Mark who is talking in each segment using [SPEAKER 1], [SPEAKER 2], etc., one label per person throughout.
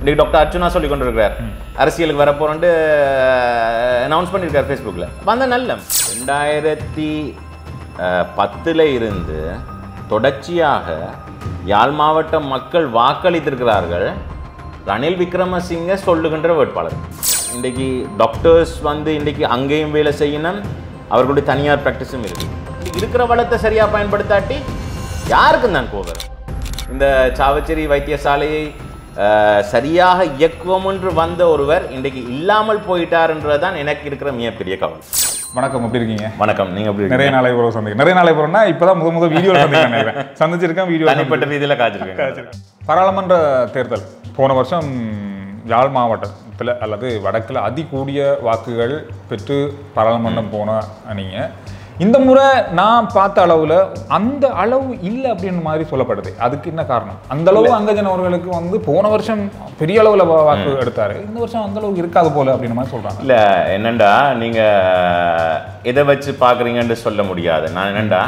[SPEAKER 1] இன்னைக்கு டாக்டர் அர்ச்சுனா சொல்லி கொண்டிருக்கிறார் அரசியலுக்கு வரப்போறேன்ட்டு அனௌன்ஸ் பண்ணியிருக்கார் ஃபேஸ்புக்கில் வந்த நல்ல ரெண்டாயிரத்தி பத்தில் இருந்து தொடர்ச்சியாக யாழ் மாவட்ட மக்கள் வாக்களித்திருக்கிறார்கள் ரணில் விக்ரமசிங்க சொல்லுகின்ற வேட்பாளர் இன்றைக்கு டாக்டர்ஸ் வந்து இன்றைக்கு அங்கேயும் வேலை செய்யணும் அவர்களுடைய தனியார் ப்ராக்டிஸும் இருக்கு இன்னைக்கு இருக்கிற வளத்தை சரியாக பயன்படுத்தாட்டி யாருக்கும் தான் கோபம் இந்த சாவச்சேரி வைத்தியசாலையை அஹ், சரியாக இயக்குவோம் என்று வந்த ஒருவர் இன்றைக்கு இல்லாமல் போயிட்டார்ன்றதுதான் எனக்கு இருக்கிற மிகப்பெரிய கவலை
[SPEAKER 2] வணக்கம் எப்படி இருக்கீங்க
[SPEAKER 1] வணக்கம் நீங்க எப்படி இருக்கீங்க?
[SPEAKER 2] நிறைய நாளை உறவு சந்திக்க நிறைய நாளை உறவுனா இப்பதான் முத முத வீடியோ சந்திக்கிறேன் நினைக்கிறேன். சந்திச்சிருக்கேன் வீடியோ
[SPEAKER 1] தனிப்பட்ட ரீதியில காய்ச்சிருக்கேன்
[SPEAKER 2] பாராளுமன்ற தேர்தல் போன வருஷம் யாழ் மாவட்டத்தில் அல்லது வடக்கில் அதிகூடிய வாக்குகள் பெற்று பாராளுமன்றம் போன நீங்க இந்த முறை நான் பார்த்த அளவுல அந்த அளவு இல்லை அப்படின்னு மாதிரி சொல்லப்படுது அதுக்கு என்ன காரணம் அந்த அளவு அங்கஜன் அவர்களுக்கு வந்து போன வருஷம் பெரிய அளவுல வா- வாக்கு எடுத்தாரு இந்த வருஷம் அந்த அளவுக்கு இருக்காது போல அப்படின்னு மாதிரி சொல்றாங்க
[SPEAKER 1] இல்ல என்னண்டா நீங்க எதை வச்சு பாக்குறீங்கன்னு சொல்ல முடியாது நான் என்னண்டா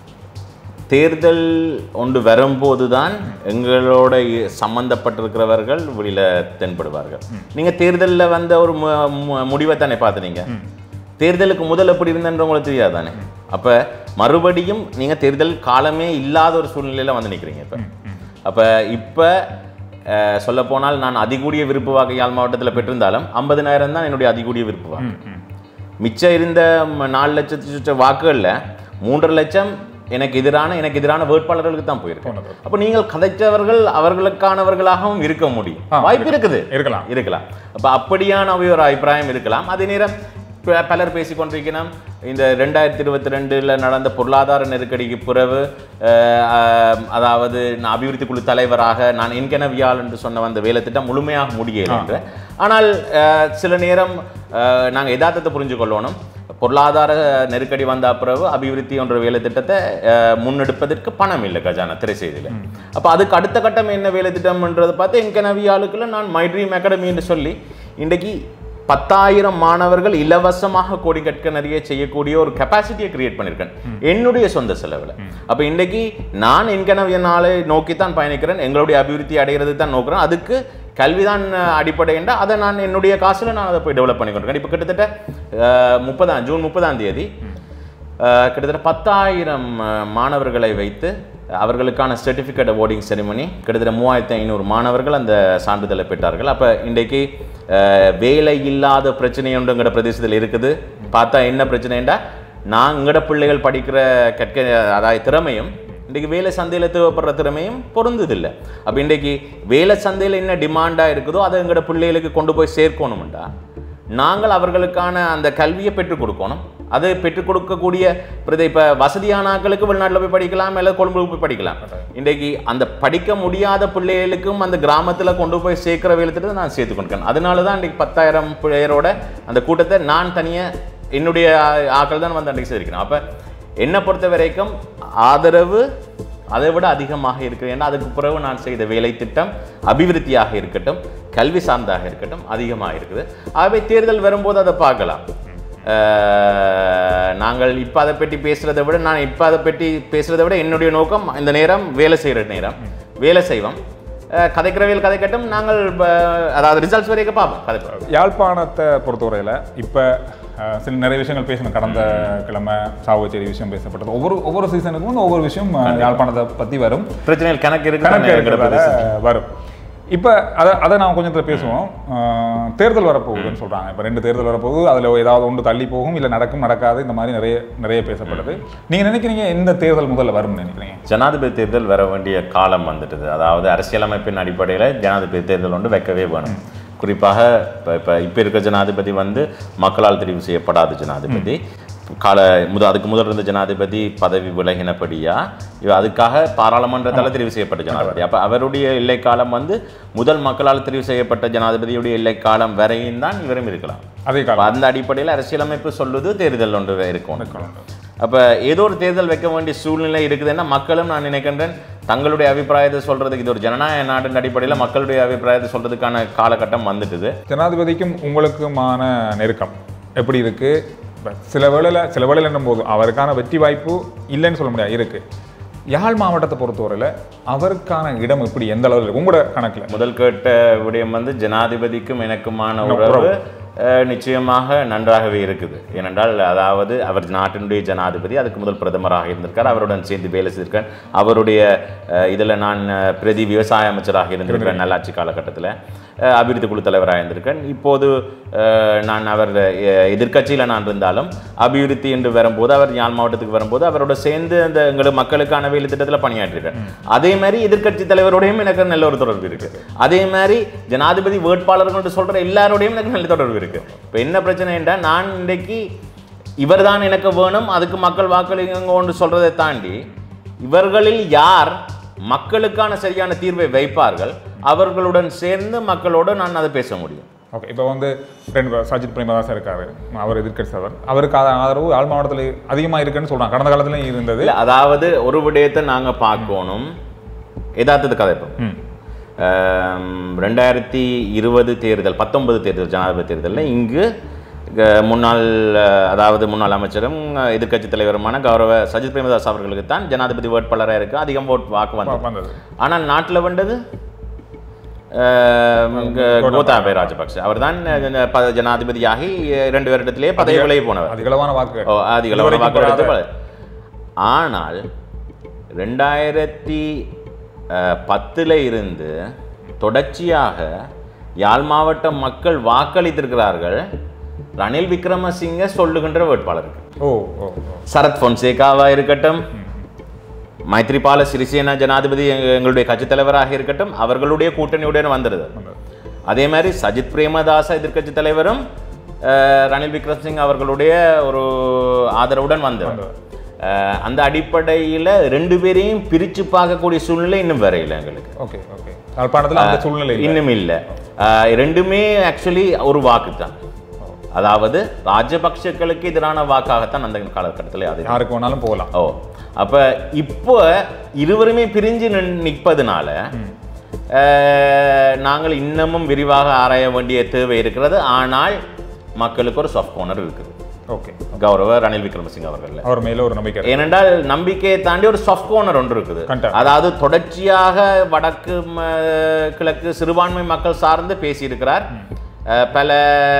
[SPEAKER 1] தேர்தல் ஒன்று வரும்போது தான் எங்களோட இ- சம்பந்தப்பட்டிருக்கிறவர்கள் வெளியில தென்படுவார்கள் நீங்க தேர்தலில் வந்த ஒரு மு- மு- முடிவை தானே பார்த்துனீங்க தேர்தலுக்கு முதல் எப்படி இருந்தன்ற உங்களுக்கு தெரியாது தானே அப்ப மறுபடியும் நீங்க தேர்தல் காலமே இல்லாத ஒரு சூழ்நிலையில வந்து நிக்கிறீங்க இப்ப அப்ப இப்ப அஹ், சொல்லப்போனால் நான் அதிகூடிய விருப்பு வாக்கு யாழ் மாவட்டத்தில் பெற்றிருந்தாலும் ஐம்பதினாயிரம் தான் என்னுடைய அதிகூடிய விருப்பு வாக்கு மிச்சம் இருந்த ம- நாலு லட்சத்து சுற்ற வாக்குகளில் மூன்றரை லட்சம் எனக்கு எதிரான எனக்கு எதிரான வேட்பாளர்களுக்கு தான் போயிருக்கு
[SPEAKER 2] போனது.
[SPEAKER 1] அப்போ நீங்கள் கதைச்சவர்கள் அவர்களுக்கானவர்களாகவும் இருக்க முடியும்
[SPEAKER 2] ஆ,
[SPEAKER 1] வாய்ப்பு இருக்குது
[SPEAKER 2] இருக்கலாம்
[SPEAKER 1] இருக்கலாம் அப்போ அப்படியான ஒரு அபிப்பிராயம் இருக்கலாம் அதே நேரம் ப- பலர் பேசிக்கொண்டிருக்கணும் இந்த ரெண்டாயிரத்தி இருபத்தி ரெண்டுல நடந்த பொருளாதார நெருக்கடிக்கு பிறகு அஹ், அஹ், அதாவது நான் அபிவிருத்தி குழு தலைவராக நான் என்கெனவியால் என்று சொன்ன வந்த வேலை திட்டம் முழுமையாக முடியலை என்று ஆனால் அஹ், சில நேரம் நாங்கள் யதார்த்தத்தை புரிஞ்சு கொள்ளணும் பொருளாதார நெருக்கடி வந்த பிறகு அபிவிருத்தி என்ற வேலை திட்டத்தை அஹ், முன்னெடுப்பதற்கு பணம் இல்லை கஜானா திரை செய்தியில் அப்போ அதுக்கு அடுத்த கட்டம் என்ன வேலை திட்டம்ன்றதை பார்த்து என்கெனவியாளுக்குள்ள நான் மை ட்ரீம் அகாடமி என்று சொல்லி இன்றைக்கு பத்தாயிரம் மாணவர்கள் இலவசமாக கோடி கற்க நிறைய செய்யக்கூடிய ஒரு கெப்பாசிட்டியை கிரியேட் பண்ணியிருக்கேன் என்னுடைய சொந்த செலவில் அப்போ இன்றைக்கு நான் என்கனவிய நாளை நோக்கி தான் பயணிக்கிறேன் எங்களுடைய அபிவிருத்தி அடைகிறது தான் நோக்கிறேன் அதுக்கு கல்விதான் அடிப்படை என்றால் அதை நான் என்னுடைய காசில் நான் அதை போய் டெவலப் பண்ணி கொண்டிருக்கேன் இப்போ கிட்டத்தட்ட அஹ், முப்பதாம் ஜூன் முப்பதாம் தேதி அஹ், கிட்டத்தட்ட பத்தாயிரம் அஹ், மாணவர்களை வைத்து அவர்களுக்கான சர்டிஃபிகேட் அவார்டிங் செரிமனி கிட்டத்தட்ட மூவாயிரத்தி ஐநூறு மாணவர்கள் அந்த சான்றிதழை பெற்றார்கள் அப்போ இன்றைக்கு அஹ், வேலை இல்லாத பிரச்சனை ஒன்று எங்கட பிரதேசத்தில் இருக்குது பார்த்தா என்ன பிரச்சனைண்டா நான் எங்கட பிள்ளைகள் படிக்கிற கற்க அதாவது திறமையும் இன்றைக்கு வேலை சந்தையில் தேவைப்படுற திறமையும் பொருந்ததில்லை அப்போ இன்றைக்கு வேலை சந்தையில் என்ன டிமாண்டாக இருக்குதோ அதை எங்கட பிள்ளைகளுக்கு கொண்டு போய் சேர்க்கணும்டா நாங்கள் அவர்களுக்கான அந்த கல்வியை பெற்றுக் கொடுக்கணும் அது பெற்றுக் கொடுக்கக்கூடிய பிரதி இப்போ வசதியான ஆட்களுக்கு வெளிநாட்டில் போய் படிக்கலாம் இல்லை கொழும்புக்கு போய் படிக்கலாம் இன்றைக்கு அந்த படிக்க முடியாத பிள்ளைகளுக்கும் அந்த கிராமத்தில் கொண்டு போய் சேர்க்கிற வேலத்தில் நான் சேர்த்து கொண்டிருக்கேன் அதனால தான் இன்றைக்கு பத்தாயிரம் பேரோட அந்த கூட்டத்தை நான் தனியாக என்னுடைய ஆ- ஆட்கள் தான் வந்து அன்றைக்கு சேர்க்கிறேன் அப்போ என்னை பொறுத்த வரைக்கும் ஆதரவு அதை விட அதிகமாக இருக்கிறது ஏன்னா அதுக்கு பிறகு நான் செய்த வேலை திட்டம் அபிவிருத்தியாக இருக்கட்டும் கல்வி சார்ந்தாக இருக்கட்டும் அதிகமாக இருக்குது ஆகவே தேர்தல் வரும்போது அதை பார்க்கலாம் அஹ், நாங்கள் இப்போ அதை பற்றி பேசுகிறத விட நான் இப்போ அதை பற்றி பேசுகிறத விட என்னுடைய நோக்கம் இந்த நேரம் வேலை செய்கிற நேரம் வேலை செய்வோம் அஹ், கதைக்கிற வேலை கதைக்கட்டும் நாங்கள் ப- அதாவது ரிசல்ட்ஸ் வரைக்கும் பார்ப்போம் கதைப்போம்
[SPEAKER 2] யாழ்ப்பாணத்தை பொறுத்தவரையில் இப்போ சில நிறைய விஷயங்கள் பேசணும் கடந்த கிழமை சாவச்சேரி விஷயம் பேசப்பட்டது ஒவ்வொரு ஒவ்வொரு சீசனுக்கும் ஒவ்வொரு விஷயம் அஹ், யாழ்ப்பாணத்தை பற்றி வரும்
[SPEAKER 1] பிரச்சனைகள் கணக்கு
[SPEAKER 2] கணக்கு
[SPEAKER 1] இருக்கு
[SPEAKER 2] இருக்கிறதால வரும் இப்போ அதை அதை நான் கொஞ்சத்தில் பேசுவோம் அஹ், தேர்தல் வரப்போகுதுன்னு சொல்கிறாங்க இப்போ ரெண்டு தேர்தல் வரப்போகுது அதில் ஏதாவது ஒன்று தள்ளி போகும் இல்லை நடக்கும் நடக்காது இந்த மாதிரி நிறைய நிறைய பேசப்படுது நீங்கள் நினைக்கிறீங்க எந்த தேர்தல் முதல்ல வரும்னு நினைக்கிறீங்க
[SPEAKER 1] ஜனாதிபதி தேர்தல் வர வேண்டிய காலம் வந்துட்டுது அதாவது அரசியலமைப்பின் அடிப்படையில் ஜனாதிபதி தேர்தல் ஒன்று வைக்கவே வேணும் குறிப்பாக இப்போ இப்போ இப்போ இருக்க ஜனாதிபதி வந்து மக்களால் தெரிவு செய்யப்படாத ஜனாதிபதி கால முத அதுக்கு முதல் இருந்த ஜனாதிபதி பதவி விலகினபடியா இவ அதுக்காக பாராளுமன்றத்தால் தெரிவு செய்யப்பட்ட ஜனாதிபதி அப்போ அவருடைய எல்லை காலம் வந்து முதல் மக்களால் தெரிவு செய்யப்பட்ட ஜனாதிபதியுடைய எல்லை காலம் வரையும் தான் இவரும் இருக்கலாம்
[SPEAKER 2] அதே
[SPEAKER 1] அப்ப
[SPEAKER 2] காலம்
[SPEAKER 1] அந்த அடிப்படையில் அரசியலமைப்பு சொல்லுது தேர்தல் ஒன்று இருக்கும் அப்போ ஏதோ ஒரு தேர்தல் வைக்க வேண்டிய சூழ்நிலை இருக்குதுன்னா மக்களும் நான் நினைக்கின்றேன் தங்களுடைய அபிப்பிராயத்தை சொல்றதுக்கு இது ஒரு ஜனநாயக நாட்டின் அடிப்படையில் மக்களுடைய அபிப்பிராயத்தை சொல்றதுக்கான காலகட்டம் வந்துட்டுது
[SPEAKER 2] ஜனாதிபதிக்கும் உங்களுக்குமான நெருக்கம் எப்படி இருக்கு இப்ப சில வேளையில் சில வேளையில் என்னும் போது அவருக்கான வெற்றி வாய்ப்பு இல்லைன்னு சொல்ல முடியாது இருக்கு யாழ் மாவட்டத்தை பொறுத்தவரையில் அவருக்கான இடம் எப்படி எந்த அளவில் இருக்கு உங்களோட கணக்கில்
[SPEAKER 1] முதல் கேட்ட விடயம் வந்து ஜனாதிபதிக்கும் எனக்குமான உறவு அஹ், நிச்சயமாக நன்றாகவே இருக்குது ஏனென்றால் அதாவது அவர் நாட்டினுடைய ஜனாதிபதி அதுக்கு முதல் பிரதமராக இருந்திருக்கார் அவருடன் சேர்ந்து வேலை செய்திருக்கேன் அவருடைய இதில் நான் அஹ், பிரதி விவசாய அமைச்சராக இருந்திருக்கிறேன் நல்லாட்சி காலகட்டத்தில் அபிவிருத்தி குழு தலைவராக இருந்திருக்கேன் இப்போது அஹ், நான் அவர் எதிர்க்கட்சியில் நான் இருந்தாலும் அபிவிருத்தி என்று வரும்போது அவர் யாழ் மாவட்டத்துக்கு வரும்போது அவரோட சேர்ந்து அந்த எங்களுக்கு மக்களுக்கான வேலை திட்டத்தில் பணியாற்றிருக்கேன் அதே மாதிரி எதிர்க்கட்சி தலைவரோடையும் எனக்கு நல்ல ஒரு தொடர்பு இருக்கு அதே மாதிரி ஜனாதிபதி வேட்பாளர்கள் சொல்ற எல்லாரோடையும் எனக்கு நல்ல தொடர்பு இருக்கு இப்போ என்ன பிரச்சனை என்றால் நான் இன்றைக்கு இவர்தான் எனக்கு வேணும் அதுக்கு மக்கள் வாக்களிங்கன்னு சொல்றதை தாண்டி இவர்களில் யார் மக்களுக்கான சரியான தீர்வை வைப்பார்கள் அவர்களுடன் சேர்ந்து மக்களோடு நான் அதை பேச முடியும்
[SPEAKER 2] ஓகே இப்போ வந்து ரெண்டு பேர் சஜித் பிரேமதாசன் இருக்காரு அவர் எதிர்க்கட்சி அவர் அவருக்கு ஆத- ஆதரவு யாழ் மாவட்டத்தில் அதிகமாக இருக்குன்னு சொல்றாங்க கடந்த காலத்துலையும் இருந்தது
[SPEAKER 1] இல்ல அதாவது ஒரு விடயத்தை நாங்க பார்க்கணும் யதார்த்தத்து கதைப்போம்
[SPEAKER 2] ம்
[SPEAKER 1] ஆம், ரெண்டாயிரத்தி இருபது தேர்தல் பத்தொன்பது தேர்தல் ஜனாதிபதி தேர்தலில் இங்கு அஹ், முன்னாள் அஹ், அதாவது முன்னாள் அமைச்சரும் அஹ், எதிர்க்கட்சி தலைவருமான கௌரவ சஜித் பிரேமதாஸ் அவர்களுக்கு தான் ஜனாதிபதி வேட்பாளராக இருக்கு அதிகம் ஓட் வாக்கு வந்தது
[SPEAKER 2] வந்தது
[SPEAKER 1] ஆனால் நாட்டில் வந்தது அஹ், க- கோத்தாபய ராஜபக்ஷ அவர் தான் ஜனாதிபதியாகி இரண்டு வருடத்திலேயே பதவி விலகி போனவர்
[SPEAKER 2] அதிகளவான வாக்குகள்
[SPEAKER 1] ஓ அதிகளவான
[SPEAKER 2] இதுவரைக்கும்
[SPEAKER 1] வாக்கு
[SPEAKER 2] பெறாத-
[SPEAKER 1] எடுத்து ஆனால் ரெண்டாயிரத்தி பத்தில் இருந்து தொடர்ச்சியாக யாழ் மாவட்ட மக்கள் வாக்களித்திருக்கிறார்கள் ரணில் விக்ரமசிங்க சொல்லுகின்ற வேட்பாளருக்கு
[SPEAKER 2] ஓ ஓ ஓ
[SPEAKER 1] சரத் பொன்சேகாவா இருக்கட்டும் மைத்ரிபால சிறிசேனா ஜனாதிபதி எங்க- எங்களுடைய கட்சித் தலைவராக இருக்கட்டும் அவர்களுடைய கூட்டணியுடன் வந்துடுது அதே மாதிரி சஜித் பிரேமதாச எதிர்க்கட்சி தலைவரும் அஹ், ரணில் விக்ரமசிங் அவர்களுடைய ஒரு ஆதரவுடன் வந்தவர் அஹ், அந்த அடிப்படையில் ரெண்டு பேரையும் பிரித்து பார்க்கக்கூடிய சூழ்நிலை இன்னும் வரையில எங்களுக்கு
[SPEAKER 2] ஓகே ஓகே யாழ்ப்பாணத்தில் அந்த சூழ்நிலை இல்லை.
[SPEAKER 1] இன்னும் இல்லை அஹ், ரெண்டுமே ஆக்சுவலி ஒரு வாக்கு தான் அதாவது ராஜபக்ஷக்களுக்கு எதிரான வாக்காகத்தான் அந்த காலகட்டத்தில் அது
[SPEAKER 2] யாருக்கு வேணாலும் போகலாம்
[SPEAKER 1] ஓ அப்ப இப்போ இருவருமே பிரிஞ்சு நின்- நிற்பதுனால அஹ், நாங்கள் இன்னமும் விரிவாக ஆராய வேண்டிய தேவை இருக்கிறது ஆனால் மக்களுக்கு ஒரு சாஃப்ட் கோனர் இருக்குது
[SPEAKER 2] ஓகே
[SPEAKER 1] கௌரவ ரணில் விக்ரமசிங்க அவர்கள்
[SPEAKER 2] அவர் மேல ஒரு நம்பிக்கை இருக்கு.
[SPEAKER 1] ஏனென்றால் நம்பிக்கையை தாண்டி ஒரு சாஃப்ட் கோனர் ஒன்று இருக்குது
[SPEAKER 2] கண்டிப்பா.
[SPEAKER 1] அதாவது தொடர்ச்சியாக வடக்கு ம- கிழக்கு சிறுபான்மை மக்கள் சார்ந்து பேசியிருக்கிறார் அஹ், பல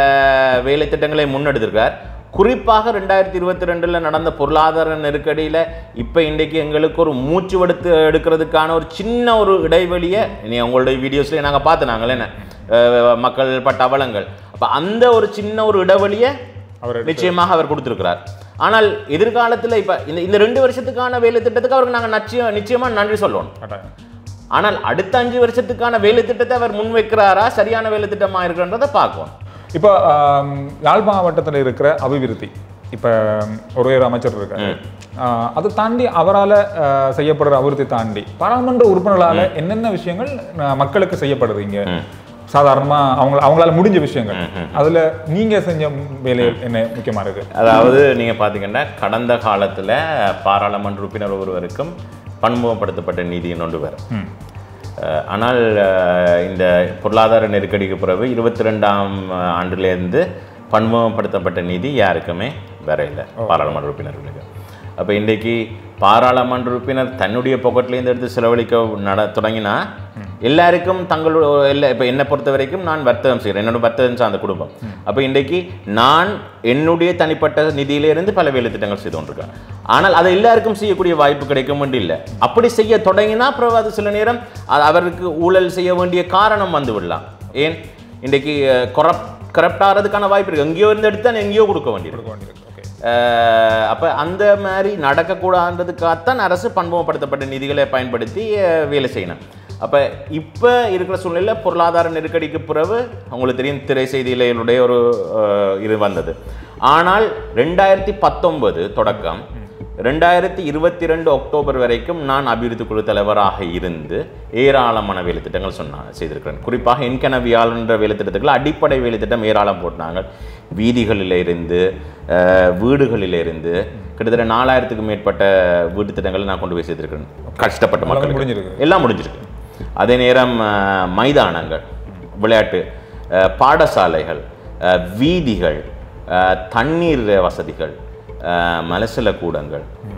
[SPEAKER 1] வேலை திட்டங்களை முன்னெடுத்திருக்கிறார் குறிப்பாக ரெண்டாயிரத்தி இருபத்தி ரெண்டில் நடந்த பொருளாதார நெருக்கடியில் இப்போ இன்றைக்கு எங்களுக்கு ஒரு மூச்சு எடுத்து எடுக்கிறதுக்கான ஒரு சின்ன ஒரு இடைவெளியை நீ உங்களுடைய வீடியோஸ்லேயே நாங்கள் பார்த்து நாங்கள் என்ன அஹ், மக்கள் பட்ட அவலங்கள் அப்போ அந்த ஒரு சின்ன ஒரு இடைவெளியை
[SPEAKER 2] அவர் எடுத்து-
[SPEAKER 1] நிச்சயமாக அவர் கொடுத்திருக்கிறார் ஆனால் எதிர்காலத்தில் இப்ப இந்த இந்த ரெண்டு வருஷத்துக்கான வேலை திட்டத்துக்கு அவருக்கு நாங்கள் நிச்சயம் நிச்சயமா நன்றி சொல்லணும்
[SPEAKER 2] கட்டாயம்.
[SPEAKER 1] ஆனால் அடுத்த அஞ்சு வருஷத்துக்கான வேலை திட்டத்தை அவர் முன்வைக்கிறாரா சரியான வேலை திட்டமா இருக்கிறன்றதை பார்க்கணும்
[SPEAKER 2] இப்போ ஆம், யாழ் மாவட்டத்தில் இருக்கிற அபிவிருத்தி இப்போ ஒரு ஒரு அமைச்சர் இருக்காரு ஆஹ், அதை தாண்டி அவரால் செய்யப்படுற அபிவிருத்தி தாண்டி பாராளுமன்ற உறுப்பினர்களால் என்னென்ன விஷயங்கள் ஆஹ், மக்களுக்கு செய்யப்படுது இங்க சாதாரணமா அவங்க அவங்களால முடிஞ்ச விஷயங்கள் அதுல நீங்க செஞ்ச வேலைகள் என்ன முக்கியமா இருக்கு
[SPEAKER 1] அதாவது நீங்க பார்த்தீங்கன்னா கடந்த காலத்துல பாராளுமன்ற உறுப்பினர் ஒருவருக்கும் பன்முகப்படுத்தப்பட்ட நீதி ஒன்று வரும்
[SPEAKER 2] ம்.
[SPEAKER 1] அஹ், ஆனால் அஹ், இந்த பொருளாதார நெருக்கடிக்கு பிறகு இருபத்தி ரெண்டாம் ஆண்டுலேருந்து பன்முகப்படுத்தப்பட்ட நீதி யாருக்குமே வேற இல்லை பாராளுமன்ற உறுப்பினர்களுக்கு அப்போ இன்றைக்கு பாராளுமன்ற உறுப்பினர் தன்னுடைய பாக்கெட்லேருந்து எடுத்து செலவழிக்க நட தொடங்கினா எல்லாருக்கும் தங்களோட இல்லை இப்போ என்னை பொறுத்த வரைக்கும் நான் வர்த்தகம் செய்கிறேன் என்னோட வர்த்தகம் சார்ந்த குடும்பம் அப்போ இன்றைக்கு நான் என்னுடைய தனிப்பட்ட நிதியிலிருந்து பல வேலை திட்டங்கள் செய்து கொண்டிருக்கேன் ஆனால் அதை எல்லாருக்கும் செய்யக்கூடிய வாய்ப்பு கிடைக்கும் வேண்டி இல்லை அப்படி செய்ய தொடங்கினா அப்புறம் அது சில நேரம் அது அவருக்கு ஊழல் செய்ய வேண்டிய காரணம் வந்து விடலாம் ஏன் இன்றைக்கு கொரப் கரப்ட் ஆகிறதுக்கான வாய்ப்பு இருக்குது எங்கேயோ இருந்து எடுத்து எங்கேயோ கொடுக்க வேண்டியிருக்கு
[SPEAKER 2] கொடுக்க வேண்டியிருக்கு ஓகே
[SPEAKER 1] அஹ் அப்ப அந்த மாதிரி நடக்கக்கூடாதுன்றதுக்காகத்தான் அரசு பன்முகப்படுத்தப்பட்ட நிதிகளை பயன்படுத்தி அஹ், வேலை செய்யணும் அப்ப இப்ப இருக்கிற சூழ்நிலையில பொருளாதார நெருக்கடிக்கு பிறகு உங்களுக்கு தெரியும் திரை செய்திகளுடைய ஒரு அஹ், இது வந்தது ஆனால் ரெண்டாயிரத்தி பத்தொன்பது தொடக்கம் ரெண்டாயிரத்தி இருபத்தி ரெண்டு அக்டோபர் வரைக்கும் நான் அபிவிருத்தி குழு தலைவராக இருந்து ஏராளமான வேலை திட்டங்கள் சொன்ன செய்திருக்கிறேன் குறிப்பாக என்கனவியாளன்ற வேலை திட்டத்துக்கு அடிப்படை வேலை திட்டம் ஏராளம் போட்டாங்க வீதிகளில் இருந்து அஹ், வீடுகளில் இருந்து கிட்டத்தட்ட நாலாயிரத்துக்கும் மேற்பட்ட வீட்டு திட்டங்களை நான் கொண்டு போய் செய்திருக்கிறேன் கஷ்டப்பட்ட
[SPEAKER 2] எல்லாம்
[SPEAKER 1] மக்களுக்கு
[SPEAKER 2] முடிஞ்சிருக்கு
[SPEAKER 1] எல்லாம் முடிஞ்சிருக்கு அதே நேரம் அஹ், மைதானங்கள் விளையாட்டு அஹ், பாடசாலைகள் அஹ், வீதிகள் அஹ், தண்ணீர் வசதிகள் அஹ், மலசல கூடங்கள்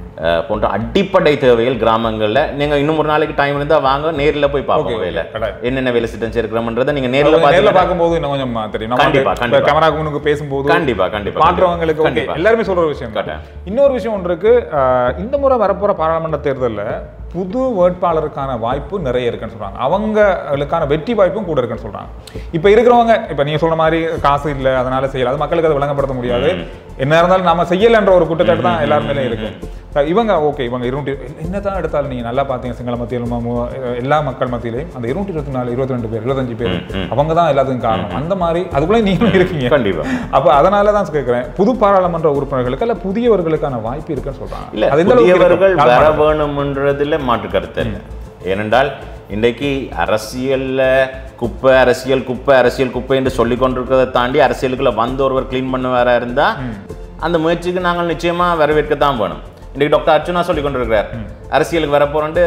[SPEAKER 1] அஹ், போன்ற அடிப்படை தேவைகள் கிராமங்கள்ல நீங்க இன்னும் ஒரு நாளைக்கு டைம் இருந்தா வாங்க நேர்ல போய்
[SPEAKER 2] Okay,
[SPEAKER 1] பார்ப்போம்
[SPEAKER 2] okay.
[SPEAKER 1] வேலை
[SPEAKER 2] கட்டாயம்.
[SPEAKER 1] என்னென்ன வேலை சிட்டம் சேர்க்கிறோம்ன்றதை நீங்க நேர்ல
[SPEAKER 2] நேர்ல
[SPEAKER 1] பார்த்து
[SPEAKER 2] பார்க்கும்போது இன்னும் கொஞ்சம் தெரியும் நம்ம
[SPEAKER 1] கண்டிப்பா,
[SPEAKER 2] வந்து
[SPEAKER 1] கண்டிப்பா.
[SPEAKER 2] கேமரா முன்னுக்கு பேசும்போது
[SPEAKER 1] கண்டிப்பா கண்டிப்பா
[SPEAKER 2] மாற்றவங்களுக்கு ஓகே
[SPEAKER 1] கண்டிப்பா.
[SPEAKER 2] எல்லாருமே சொல்ற ஒரு விஷயம் தான்.
[SPEAKER 1] கட்டாயம்.
[SPEAKER 2] இன்னொரு விஷயம் ஒன்று இருக்கு அஹ், இந்த முறை வரப்போற பாராளுமன்ற தேர்தல்ல புது வேட்பாளருக்கான வாய்ப்பு நிறைய இருக்குன்னு சொல்றாங்க அவங்களுக்கான வெற்றி வாய்ப்பும் கூட இருக்குன்னு சொல்றாங்க இப்ப இருக்கிறவங்க இப்ப நீங்க சொல்ற மாதிரி காசு இல்லை அதனால செய்யல அது மக்களுக்கு அதை விளங்கப்படுத்த முடியாது என்ன இருந்தாலும் நம்ம செய்யலைன்ற ஒரு குற்றச்சாட்டு தான் எல்லாருமே இருக்கு அஹ் இவங்க ஓகே இவங்க இருநூற்றி என்னதான் எடுத்தாலும் நீங்க நல்லா பார்த்தீங்க சிங்கள மத்தியிலும் மு- எல்லா மக்கள் மத்தியிலையும் அந்த இருநூற்றி இருபத்தி நாலு இருபத்தி ரெண்டு பேர் இருபத்தஞ்சு பேர் அவங்க தான் எல்லாத்துக்கும் காரணம் அந்த மாதிரி அதுக்குள்ளே நீங்களும் இருக்கீங்க
[SPEAKER 1] கண்டிப்பா
[SPEAKER 2] அப்ப அதனால தான் கேட்கிறேன் புது பாராளுமன்ற உறுப்பினர்களுக்கு அல்ல புதியவர்களுக்கான வாய்ப்பு இருக்குன்னு சொல்றாங்க
[SPEAKER 1] இல்ல
[SPEAKER 2] அது எந்த அளவுக்கு
[SPEAKER 1] புதியவர்கள்
[SPEAKER 2] இருக்கு?
[SPEAKER 1] வர
[SPEAKER 2] யாழ்ப்பாணம்.
[SPEAKER 1] வேணும்ன்றதுல மாற்று கருத்து இல்லை ஏனென்றால் இன்றைக்கு அரசியல்ல குப்பை அரசியல் குப்பை அரசியல் குப்பை என்று சொல்லி கொண்டிருக்கிறதை தாண்டி அரசியலுக்குள்ள வந்த ஒருவர் க்ளீன் பண்ணுவாரா இருந்தா அந்த முயற்சிக்கு நாங்கள் நிச்சயமா வரவேற்கத்தான் வேணும் இன்றைக்கு டாக்டர் அர்ச்சுனா சொல்லி கொண்டிருக்கிறார் அரசியலுக்கு வர போறேன்ட்டு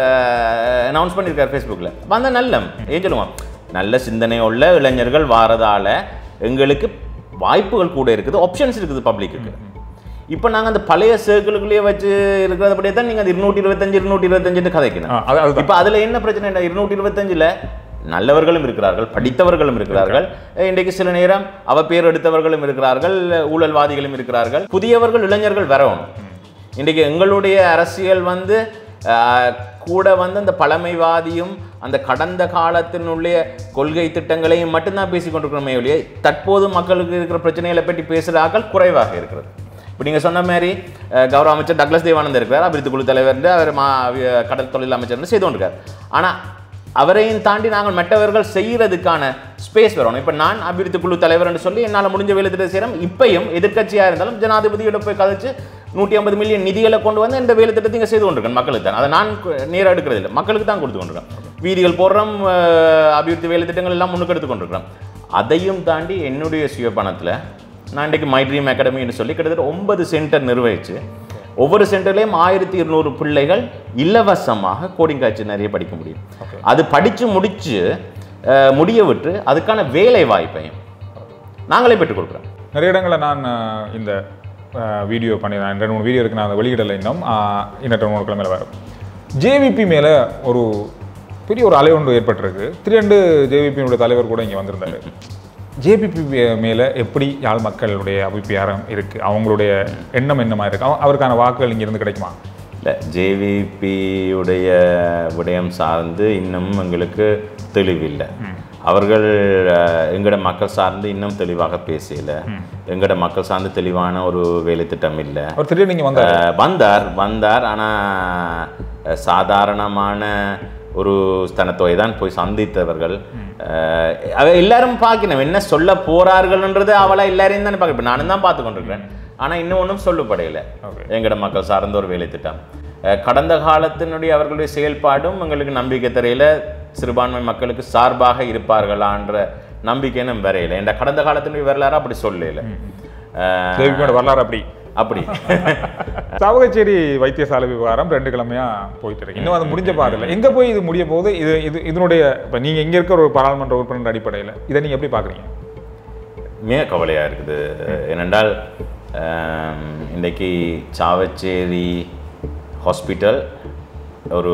[SPEAKER 1] அனௌன்ஸ் பண்ணியிருக்கார் ஃபேஸ்புக்கில் வந்த நல்ல ஏன் சொல்லுவோம் நல்ல சிந்தனை உள்ள இளைஞர்கள் வாரதால எங்களுக்கு வாய்ப்புகள் கூட இருக்குது ஆப்ஷன்ஸ் இருக்குது பப்ளிக்கு இப்போ நாங்கள் அந்த பழைய சர்க்கிளுக்குள்ளேயே வச்சு இருக்கிறதபடியே தான் நீங்கள் அந்த இருநூற்றி இருபத்தஞ்சு இருநூற்றி இருபத்தஞ்சுன்னு கதைக்கணும்
[SPEAKER 2] ஆ, அது- அதுதான்.
[SPEAKER 1] இப்போ அதில் என்ன பிரச்சனை இருநூற்றி இருபத்தஞ்சில் நல்லவர்களும் இருக்கிறார்கள் படித்தவர்களும் இருக்கிறார்கள் இன்றைக்கு சில நேரம் அவ பேர் எடுத்தவர்களும் இருக்கிறார்கள் ஊழல்வாதிகளும் இருக்கிறார்கள் புதியவர்கள் இளைஞர்கள் வரணும் இன்றைக்கு எங்களுடைய அரசியல் வந்து ஆஹ், கூட வந்து அந்த பழமைவாதியும் அந்த கடந்த காலத்தினுடைய கொள்கை திட்டங்களையும் மட்டும்தான் பேசிக் கொண்டிருக்கிறோமே ஒழிய தற்போது மக்களுக்கு இருக்கிற பிரச்சனைகளை பற்றி பேசுகிற ஆட்கள் குறைவாக இருக்கிறது இப்போ நீங்கள் சொன்ன மாதிரி அஹ், கௌரவ அமைச்சர் டக்ளஸ் தேவானந்தர் இருக்கிறார் அபிவிருத்தி குழு தலைவர் அவர் மா அஹ், கடல் தொழில் அமைச்சர்னு செய்து கொண்டிருக்கார் ஆனால் அவரையும் தாண்டி நாங்கள் மற்றவர்கள் செய்யறதுக்கான ஸ்பேஸ் வரணும் இப்போ நான் அபிவிருத்தி குழு தலைவர்னு சொல்லி என்னால் முடிஞ்ச வேலை திட்டம் செய்கிறோம் இப்பயும் எதிர்க்கட்சியாக இருந்தாலும் ஜனாதிபதியோட போய் கதைச்சு நூற்றி ஐம்பது மில்லியன் நிதிகளை கொண்டு வந்து இந்த வேலை திட்டத்தை இங்கே செய்து கொண்டிருக்கேன் மக்களுக்கு தான் அதை நான் நேராக எடுக்கிறது இல்லை மக்களுக்கு தான் கொடுத்து கொண்டிருக்கேன் வீதிகள் போடுறோம் அஹ், அபிவிருத்தி வேலை திட்டங்கள் எல்லாம் முன்னுக்கு எடுத்து கொண்டிருக்கிறோம் அதையும் தாண்டி என்னுடைய சுய பணத்தில் நான் இன்றைக்கு மை ட்ரீம் அகாடமின்னு சொல்லி கிட்டத்தட்ட ஒன்பது சென்டர் நிர்வகிச்சு ஒவ்வொரு சென்டர்லேயும் ஆயிரத்தி இருநூறு பிள்ளைகள் இலவசமாக கோடிங் காய்ச்சி நிறைய படிக்க முடியும் அது படித்து முடிச்சு அஹ், முடிய விட்டு அதுக்கான வேலை வாய்ப்பையும் நாங்களே பெற்றுக் கொடுக்குறோம்
[SPEAKER 2] நிறைய இடங்களில் நான் அஹ், இந்த அஹ், வீடியோ பண்ணி நான் ரெண்டு மூணு வீடியோ இருக்கு நான் அதை வெளியிடலை இன்னும் அஹ், இன்னும் ரெண்டு மூணு கிழமையில வரும் ஜேவிபி மேலே ஒரு பெரிய ஒரு அலை ஒன்று ஏற்பட்டிருக்கு திரண்டு ஜேவிபியினுடைய தலைவர் கூட இங்கே வந்திருந்தாரு ஜேபிபி மேலே எப்படி யாழ் மக்களுடைய அபிப்பிராயம் இருக்குது அவங்களுடைய எண்ணம் என்ன மாதிரி இருக்கு அவ- அவருக்கான வாக்குகள் இங்கிருந்து கிடைக்குமா
[SPEAKER 1] இல்லை ஜேவிபியுடைய விடயம் சார்ந்து இன்னும் எங்களுக்கு தெளிவில்லை அவர்கள் அஹ், எங்கட மக்கள் சார்ந்து இன்னும் தெளிவாக பேசல எங்கட மக்கள் சார்ந்து தெளிவான ஒரு வேலை திட்டம் இல்லை
[SPEAKER 2] அவர் திடீர்னு நீங்கள் வந்தார்
[SPEAKER 1] அஹ், வந்தார் வந்தார் ஆனால் சாதாரணமான ஒரு ஸ்தனத்தொகை தான் போய் சந்தித்தவர்கள் அஹ், அவ எல்லாரும் பார்க்கணும் என்ன சொல்ல போறார்கள்ன்றது அவளா எல்லாரையும் தானே பார்க்க இப்போ நானும் தான் பார்த்து கொண்டிருக்கிறேன் ஆனால் இன்னும் ஒன்றும் சொல்லப்படையில
[SPEAKER 2] Okay.
[SPEAKER 1] எங்கட மக்கள் சார்ந்த ஒரு வேலை திட்டம் அஹ், கடந்த காலத்தினுடைய அவர்களுடைய செயல்பாடும் எங்களுக்கு நம்பிக்கை தெரியல சிறுபான்மை மக்களுக்கு சார்பாக இருப்பார்களான்ற நம்பிக்கை நம்ம வரையில என்ற கடந்த காலத்தினுடைய வரலாறு அப்படி சொல்லல அஹ்,
[SPEAKER 2] ஜேவிபியோட வரலாறு அப்படி
[SPEAKER 1] அப்படி
[SPEAKER 2] சாவகச்சேரி வைத்தியசாலை விவகாரம் ரெண்டு கிழமையா போயிட்டு இருக்கு இன்னும் அது முடிஞ்ச பாதில்ல எங்க போய் இது முடிய போகுது இது இது இதனுடைய இப்ப நீங்க இங்க இருக்க ஒரு பாராளுமன்ற உறுப்பினர் அடிப்படையில் இதை நீங்க எப்படி பாக்குறீங்க
[SPEAKER 1] மிக கவலையாக இருக்குது ஏனென்றால் ஆம், இன்றைக்கி சாவச்சேரி ஹாஸ்பிட்டல் ஒரு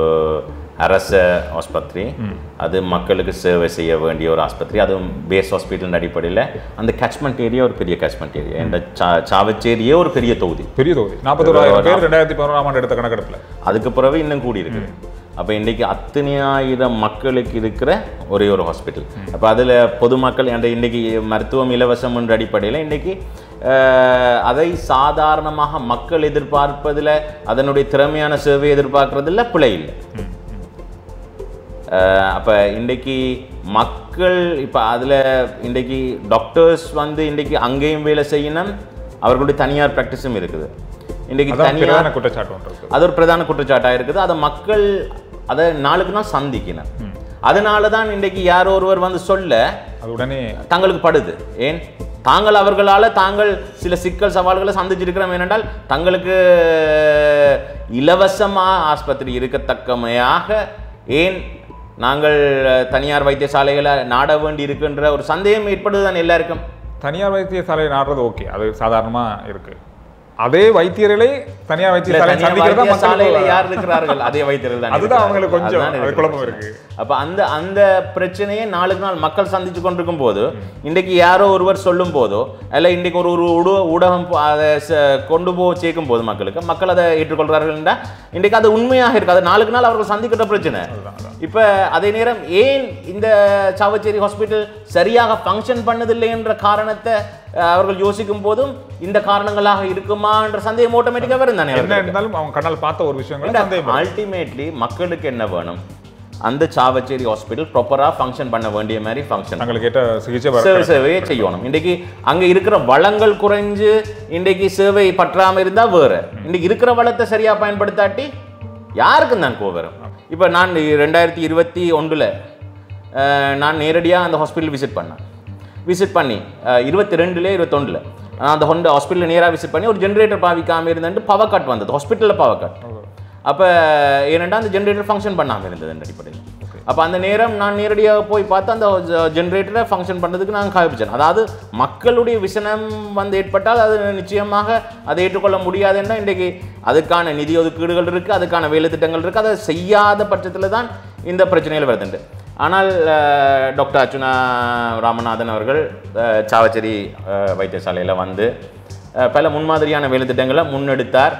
[SPEAKER 1] அரச ஆஸ்பத்திரி அது மக்களுக்கு சேவை செய்ய வேண்டிய ஒரு ஆஸ்பத்திரி அதுவும் பேஸ் ஹாஸ்பிட்டல் அடிப்படையில் அந்த கேட்ச்மெண்ட் ஏரியா ஒரு பெரிய கேட்ச்மெண்ட் ஏரியா இந்த சா சாவச்சேரியே ஒரு பெரிய தொகுதி
[SPEAKER 2] பெரிய தொகுதி நாற்பத்தோராயிரம் பேர் ரெண்டாயிரத்தி பதினோராம் ஆண்டு எடுத்த கணக்கெடுப்புல
[SPEAKER 1] அதுக்கு பிறகு இன்னும் கூடி இருக்குது அப்போ இன்றைக்கி அத்தனையாயிரம் மக்களுக்கு இருக்கிற ஒரே ஒரு ஹாஸ்பிட்டல் அப்போ அதில் பொதுமக்கள் அந்த இன்றைக்கி மருத்துவம் இலவசம் என்ற அடிப்படையில் இன்றைக்கி அதை சாதாரணமாக மக்கள் எதிர்பார்ப்பதில் அதனுடைய திறமையான சேவை எதிர்பார்க்கறதுல பிழை இல்லை அப்போ இன்றைக்கி மக்கள் இப்போ அதில் இன்றைக்கி டாக்டர்ஸ் வந்து இன்றைக்கி அங்கேயும் வேலை செய்யணும் அவர்களுடைய தனியார் ப்ராக்டிஸும் இருக்குது இன்றைக்கி
[SPEAKER 2] அதான்
[SPEAKER 1] தனியார்
[SPEAKER 2] பிரதான குற்றச்சாட்டு ஒன்று இருக்கு
[SPEAKER 1] அது ஒரு பிரதான குற்றச்சாட்டாக இருக்குது அதை மக்கள் அதை நாளுக்கு நாள் சந்திக்கணும் அதனால தான் இன்றைக்கு யாரோ ஒருவர் வந்து சொல்ல
[SPEAKER 2] அது உடனே
[SPEAKER 1] தங்களுக்கு படுது ஏன் தாங்கள் அவர்களால் தாங்கள் சில சிக்கல் சவால்களை சந்திச்சிருக்கிறோம் ஏனென்றால் தங்களுக்கு இலவசமாக ஆஸ்பத்திரி இருக்கத்தக்கமையாக ஏன் நாங்கள் தனியார் வைத்தியசாலைகளை நாட வேண்டி இருக்குன்ற ஒரு சந்தேகம் ஏற்படுது தான் எல்லாருக்கும்
[SPEAKER 2] தனியார் வைத்தியசாலை நாடுறது ஓகே அது சாதாரணமா இருக்கு அதே வைத்தியர்களே தனியார்
[SPEAKER 1] இல்ல,
[SPEAKER 2] வைத்தியசாலை
[SPEAKER 1] தனியார்
[SPEAKER 2] சந்திக்கிறதா
[SPEAKER 1] வைத்தியசாலையில
[SPEAKER 2] மக்கள்
[SPEAKER 1] யார் இருக்கிறார்கள் அதே வைத்தியர்கள் தான்
[SPEAKER 2] அதுதான்
[SPEAKER 1] இருக்கிறார்கள்.
[SPEAKER 2] அவங்களுக்கு கொஞ்சம்
[SPEAKER 1] அதுதான்
[SPEAKER 2] அது
[SPEAKER 1] இருக்கிற
[SPEAKER 2] குழப்பம்
[SPEAKER 1] பிரச்சனை.
[SPEAKER 2] இருக்கு.
[SPEAKER 1] அப்ப அந்த அந்த பிரச்சனையை நாளுக்கு நாள் மக்கள் சந்திச்சு கொண்டிருக்கும் போது இன்றைக்கு யாரோ ஒருவர் சொல்லும் போதோ அல்ல இன்றைக்கு ஒரு ஒரு ஊட- ஊடகம் போ- அதை ச- கொண்டு போய் சேர்க்கும் போது மக்களுக்கு மக்கள் அதை ஏற்றுக்கொள்றார்கள் என்றால் இன்றைக்கு அது உண்மையாக இருக்கு அது நாளுக்கு நாள் அவர்கள் சந்திக்கிற பிரச்சனை இப்ப அதே நேரம் ஏன் இந்த சாவச்சேரி ஹாஸ்பிட்டல் சரியாக ஃபங்க்ஷன் பண்ணதில்லை என்ற காரணத்தை அஹ், அவர்கள் யோசிக்கும் போதும் இந்த காரணங்களாக இருக்குமா என்ற சந்தேகம் ஆட்டோமேட்டிக்காக வரும் தானே
[SPEAKER 2] என்ன
[SPEAKER 1] அவர்களுக்கு?
[SPEAKER 2] இருந்தாலும் அவங்க கண்ணால் பார்த்த ஒரு விஷயங்கள் சந்தேகம் வரும்.
[SPEAKER 1] அல்டிமேட்லி மக்களுக்கு என்ன வேணும் அந்த சாவச்சேரி ஹாஸ்பிட்டல் ப்ராப்பரா ஃபங்க்ஷன் பண்ண வேண்டிய மாதிரி ஃபங்க்ஷன்
[SPEAKER 2] தங்களுக்கு ஏற்ற சிகிச்சை வர
[SPEAKER 1] சேவை சேவையை செய்யணும் இன்றைக்கு அங்க இருக்கிற வளங்கள் குறைஞ்சு இன்றைக்கு சேவை பற்றாம இருந்தா வேற இன்றைக்கு இருக்கிற வளத்தை சரியா பயன்படுத்தாட்டி யாருக்கும் தான் கோவரும் இப்போ நான் ரெண்டாயிரத்தி இருபத்தி ஒன்றில் நான் நேரடியாக அந்த ஹாஸ்பிட்டல் விசிட் பண்ணேன் விசிட் பண்ணி இருபத்தி ரெண்டுல இருபத்தொன்றில் நான் அந்த ஹொண்ட ஹாஸ்பிட்டலில் நேராக விசிட் பண்ணி ஒரு ஜென்ரேட்டர் பாவிக்காமல் இருந்துட்டு பவர் கட் வந்தது ஹாஸ்பிட்டலில் பவர் கட் அப்போ ஏனெண்டா அந்த ஜென்ரேட்டர் ஃபங்க்ஷன் பண்ணாமல் இருந்தது அந்த அடிப்படையில் அப்போ அந்த நேரம் நான் நேரடியாக போய் பார்த்து அந்த ஜென்ரேட்டரை ஃபங்க்ஷன் பண்ணதுக்கு நான் காய்ப்பிச்சேன் அதாவது மக்களுடைய விசனம் வந்து ஏற்பட்டால் அது நிச்சயமாக அதை ஏற்றுக்கொள்ள முடியாதுன்னா இன்றைக்கு அதுக்கான நிதி ஒதுக்கீடுகள் இருக்குது அதுக்கான வேலை திட்டங்கள் இருக்குது அதை செய்யாத பட்சத்தில் தான் இந்த பிரச்சனைகள் வருதுண்டு ஆனால் அஹ், டாக்டர் அர்ச்சுனா ராமநாதன் அவர்கள் அஹ், சாவச்சேரி அஹ், வைத்தியசாலையில் வந்து அஹ், பல முன்மாதிரியான வேலை திட்டங்களை முன்னெடுத்தார்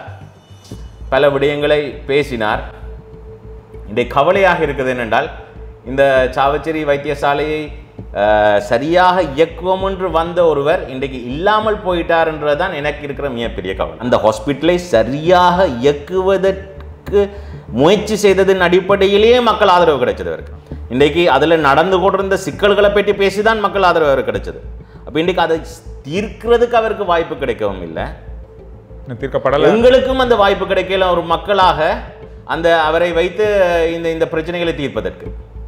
[SPEAKER 1] பல விடயங்களை பேசினார் இன்றைய கவலையாக இருக்குது என்னென்றால் இந்த சாவச்சேரி வைத்தியசாலையை அஹ், சரியாக இயக்குவோம் என்று வந்த ஒருவர் இன்றைக்கு இல்லாமல் போயிட்டார் என்றதுதான் எனக்கு இருக்கிற மிகப்பெரிய கவலை அந்த ஹாஸ்பிட்டலை சரியாக இயக்குவதற்கு முயற்சி செய்ததின் அடிப்படையிலேயே மக்கள் ஆதரவு கிடைச்சது அவருக்கு இன்றைக்கு அதில் நடந்து கொண்டிருந்த சிக்கல்களை பற்றி பேசிதான் மக்கள் ஆதரவு அவருக்கு கிடைச்சது அப்போ இன்றைக்கு அதை தீர்க்கிறதுக்கு அவருக்கு வாய்ப்பு கிடைக்கவும் இல்லை
[SPEAKER 2] இன்னும் தீர்க்கப்படலை
[SPEAKER 1] எங்களுக்கும் அந்த வாய்ப்பு கிடைக்கல ஒரு மக்களாக அந்த அவரை வைத்து இந்த இந்த பிரச்சனைகளை தீர்ப்பதற்கு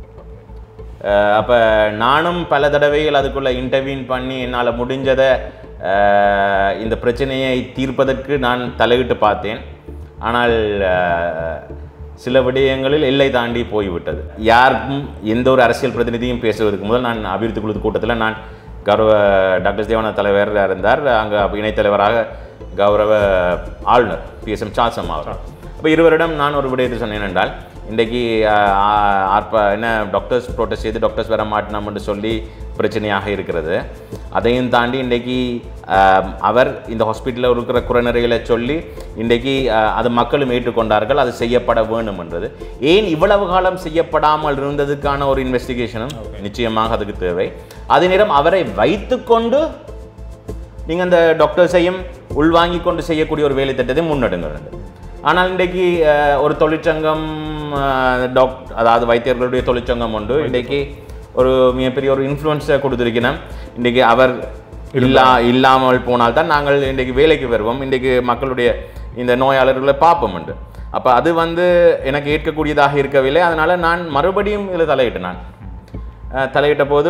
[SPEAKER 1] அஹ் அப்ப நானும் பல தடவைகள் அதுக்குள்ள இன்டர்வியூன் பண்ணி என்னால் முடிஞ்சதை அஹ், இந்த பிரச்சனையை தீர்ப்பதற்கு நான் தலையிட்டு பார்த்தேன் ஆனால் அஹ், சில விடயங்களில் எல்லை தாண்டி போய்விட்டது யாருக்கும் எந்த ஒரு அரசியல் பிரதிநிதியும் பேசுவதற்கு முதல் நான் அபிவிருத்தி குழு கூட்டத்தில் நான் கௌரவ டாக்டர் தேவானந்த தலைவர் இருந்தார் அங்கே இணைத்தலைவராக கௌரவ ஆளுநர் பி எஸ் எம் சாசம் அவர் அப்போ இருவரிடம் நான் ஒரு விடயத்தை சொன்னேன் என்றால் இன்றைக்கு ஆஹ், ஆஹ், ஆர்ப்பா என்ன டாக்டர்ஸ் ப்ரோட்டஸ்ட் செய்து டாக்டர்ஸ் வர மாட்டோம் என்று சொல்லி பிரச்சனையாக இருக்கிறது அதையும் தாண்டி இன்றைக்கு ஆஹ், அவர் இந்த ஹாஸ்பிட்டலில் இருக்கிற குறைநிறைகளை சொல்லி இன்றைக்கு ஆஹ், அது மக்களும் ஏற்றுக்கொண்டார்கள் அது செய்யப்பட வேண்டும் என்றது ஏன் இவ்வளவு காலம் செய்யப்படாமல் இருந்ததுக்கான ஒரு இன்வெஸ்டிகேஷனும் நிச்சயமாக அதுக்கு தேவை அதே நேரம் அவரை வைத்துக்கொண்டு நீங்கள் அந்த டாக்டர்ஸையும் உள்வாங்கி கொண்டு செய்யக்கூடிய ஒரு வேலை திட்டத்தை முன்னெடுங்கள் ஆனால் இன்றைக்கு அஹ், ஒரு தொழிற்சங்கம் அஹ், டாக் அதாவது வைத்தியர்களுடைய தொழிற்சங்கம் உண்டு இன்றைக்கு ஒரு மிகப்பெரிய ஒரு இன்ஃப்ளூயன்ஸை கொடுத்துருக்கிறோம் இன்றைக்கு அவர் இல்லா இல்லாமல் போனால்தான் நாங்கள் இன்றைக்கு வேலைக்கு வருவோம் இன்றைக்கு மக்களுடைய இந்த நோயாளர்களை பார்ப்போம் உண்டு அப்போ அது வந்து எனக்கு ஏற்கக்கூடியதாக இருக்கவில்லை அதனால் நான் மறுபடியும் இதில் தலையிட்டேன் நான் அஹ் தலையிட்ட போது